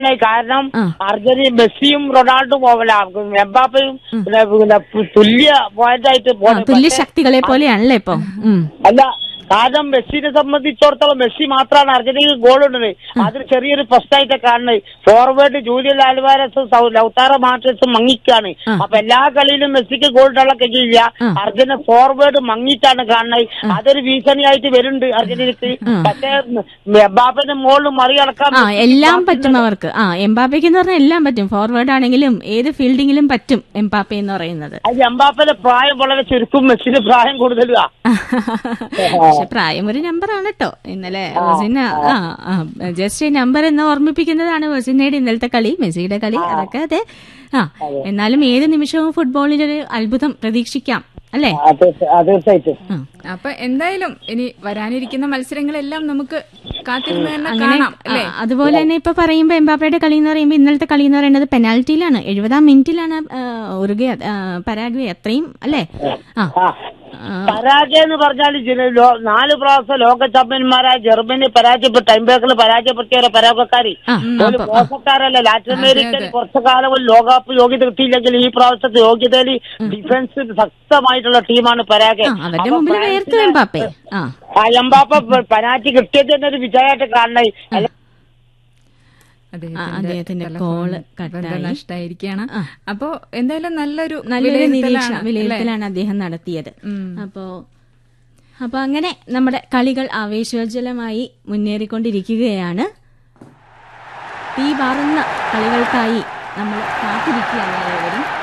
കാരണം ആ. അർജന്റീന മെസ്സിയും റൊണാൾഡോയും പോവല എംബാപ്പയും പിന്നെ പിന്നെ തുല്യ പോയിന്റ് ആയിട്ട് ആ, പോണേ. തുല്യ പക്ഷേ ശക്തികളെ പോലെയാണല്ലേ ഇപ്പൊ ഉം. അല്ല കാരണം മെസ്സിനെ സംബന്ധിച്ചിടത്തോളം മെസ്സി മാത്രമാണ് അർജന്റീന ഗോൾ ഇടുന്നത് അതിൽ ചെറിയൊരു പ്രശ്നമായിട്ട് കാണുന്നത് ഫോർവേഡ് ജൂലിയൻ ആൽവാരസും സൗ- ലൗത്താറ മാർട്ടസും മങ്ങിക്കാണ് ആ. അപ്പൊ എല്ലാ കളിയിലും മെസ്സിക്ക് ഗോൾ ഇടാനുള്ള കഴിയില്ല ആ. അർജന്റീന ഫോർവേഡ് മങ്ങിയിട്ടാണ് കാണുന്നത് അതൊരു ഭീഷണിയായിട്ട് വരുന്നുണ്ട് അർജന്റീനക്ക് പക്ഷേ എംബാപ്പന്റെ മുകളിൽ മറികടക്കാൻ ആ എല്ലാം പറ്റും അവർക്ക് ആ എംബാപ്പയ്ക്ക് എന്ന് പറഞ്ഞാൽ എല്ലാം പറ്റും ഫോർവേഡ് ആണെങ്കിലും ഏത് ഫീൽഡിങ്ങിലും പറ്റും എംബാപ്പ എന്ന് പറയുന്നത് അത് എംബാപ്പന്റെ പ്രായം വളരെ ചുരുക്കും മെസ്സിന് പ്രായം കൂടുതലാ പക്ഷെ പ്രായം ഒരു നമ്പറാണ് കേട്ടോ ഇന്നലെ വസിന ആ ആ, ജസ്റ്റ് നമ്പർ എന്ന് ഓർമ്മിപ്പിക്കുന്നതാണ് വസിനയുടെ ഇന്നലത്തെ കളി മെസ്സിയുടെ കളി അതൊക്കെ അതെ ആ എന്നാലും ഏത് നിമിഷവും ഫുട്ബോളിൽ ഒരു അത്ഭുതം പ്രതീക്ഷിക്കാം അല്ലേ തീർച്ചയായിട്ടും ആ. അപ്പൊ എന്തായാലും ഇനി വരാനിരിക്കുന്ന മത്സരങ്ങളെല്ലാം നമുക്ക് കാത്തിരുന്ന് തന്നെ അങ്ങനെ കാണാം അല്ലേ ആ, അതുപോലെ തന്നെ ഇപ്പൊ പറയുമ്പോ എംബാപ്പയുടെ കളി എന്ന് പറയുമ്പോൾ ഇന്നലത്തെ കളി എന്ന് പറയുന്നത് പെനാൽറ്റിയിലാണ് എഴുപതാം മിനിറ്റിലാണ് ഉറുഗെ പരാഗ്വെ അത്രയും അല്ലേ ആ ആ ആ, പരാജയം എന്ന് പറഞ്ഞാൽ ജന- ലോ- നാല് പ്രാവശ്യം ലോക ചാമ്പ്യന്മാരായ ജർമ്മനി പരാജയപ്പെട്ട ടൈംബേക്കിൽ പരാജയപ്പെടുത്തിയവരെ പരാഗക്കാരി ആ, ഒരു അപ്പൊ- മോശക്കാരല്ല ലാറ്റിൻ അമേരിക്കയിൽ കുറച്ചു കാലം ഒരു ലോകകപ്പ് യോഗ്യത കിട്ടിയില്ലെങ്കിൽ ഈ പ്രാവശ്യത്തെ യോഗ്യതയിൽ ഡിഫൻസ് ശക്തമായിട്ടുള്ള ടീമാണ് പരാഗ് ആ, അവരുടെ മുമ്പിൽ വേർത്തു എംബാപ്പെ ആ ആ എംബാപ്പ പനാറ്റി കിട്ടിയത് തന്നെ ഒരു വിജയമായിട്ട് കാണണേ അല്ല ആ, അദ്ദേഹത്തിന്റെ കോള് കട്ടായി. നഷ്ടമായിരിക്കാണ് അപ്പോ എന്തായാലും നല്ലൊരു നല്ലൊരു വിലയിരുത്തലാണ്, നിരീക്ഷണം അല്ലേ? വിലയിരുത്തലാണ് അദ്ദേഹം നടത്തിയത് ഉം. അപ്പോ അപ്പൊ അങ്ങനെ നമ്മുടെ കളികൾ ആവേശോജ്വലമായി മുന്നേറിക്കൊണ്ടിരിക്കുകയാണ് തീ പാറുന്ന കളികൾക്കായി നമ്മൾ കാത്തിരിക്കുകയാണ് ഏവരും